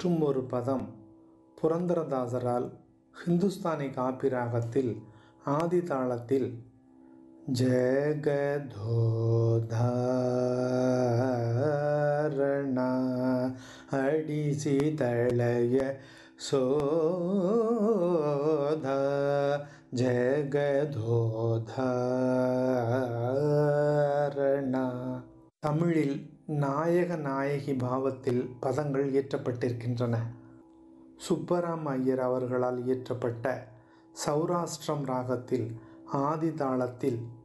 மற்றும் ஒரு பதம் புரந்தரதாசரால் ஹிந்துஸ்தானி காப்பி ராகத்தில் ஆதி தாளத்தில் ஜகதோதாரண அடிசி தளைய சோத ஜெகதோதாரண தமிழில் நாயக நாயகி பாவத்தில் பதங்கள் இயற்றப்பட்டிருக்கின்றன சுப்பராம் ஐயர் அவர்களால் இயற்றப்பட்ட சௌராஷ்டிரம் ராகத்தில் ஆதி தாளத்தில்